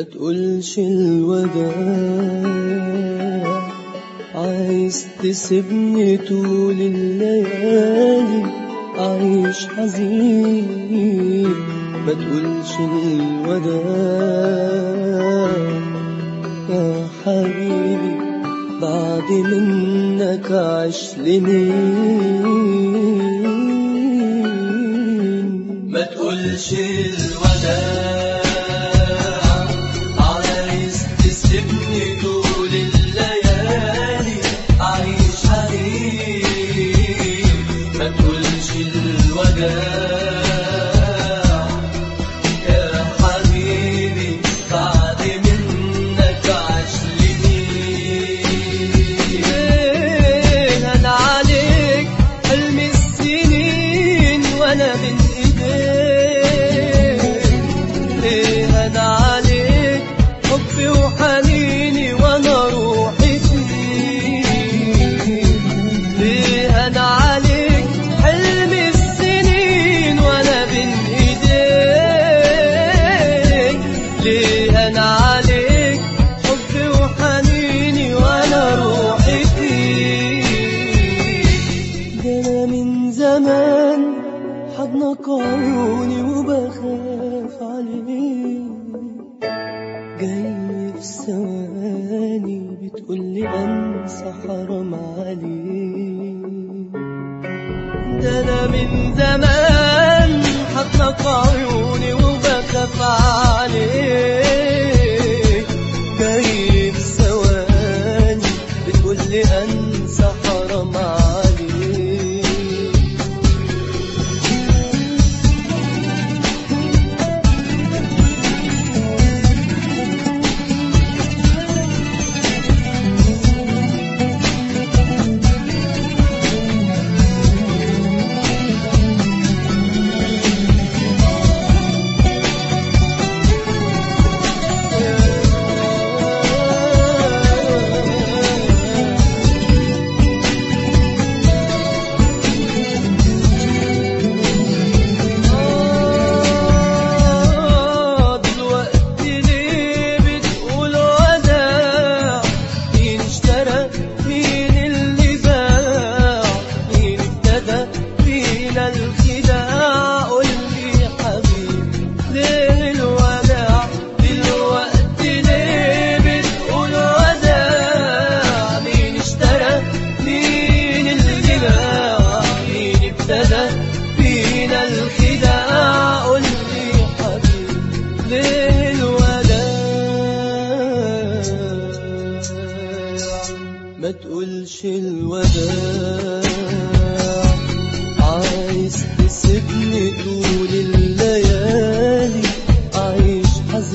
تقولش الوداع عايز تسيبني طول الليالي أعيش حزين ما تقولش الوداع يا حبيبي بعد منك عش لمين ما تقولش الوداع عايز تسيبني طول الليالي أعيش حزين ما تقولش الوداع يا حبيبي بعد منك عش لمين أنا عليك حلم السنين وأنا بين إيديك ليه أنا عليك حبي وحنيني وأنا روحي فيك ليه أنا عليك حلم السنين وأنا بين إيديك ليه أنا عليك حبي وحنيني وأنا روحي فيك ده أنا من زمان حضنك عيوني وبخاف عليك جاي في ثواني بتقولي انسى حرام عليك ده انا من زمان حضنك عيوني وبخاف عليك جاي في ثواني بتقولي انسى حرام عليك آه، دلوقتي ليه بتقول وداع مين اشترى مين اللي باع مين ابتدى فينا الخداع قول لي يا حبيبي ليه الوداع دلوقتي ليه بتقول وداع مين اشترى مين اللي باع مين ابتدى فينا الخداع قول لي يا حبيبي ليه الوداع ما تقولش الوداع عايز تسيبني طول الليالي أعيش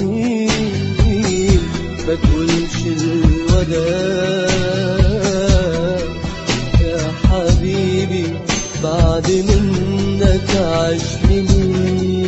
حزين ما تقولش الوداع يا حبيبي بعد منك عاش لمين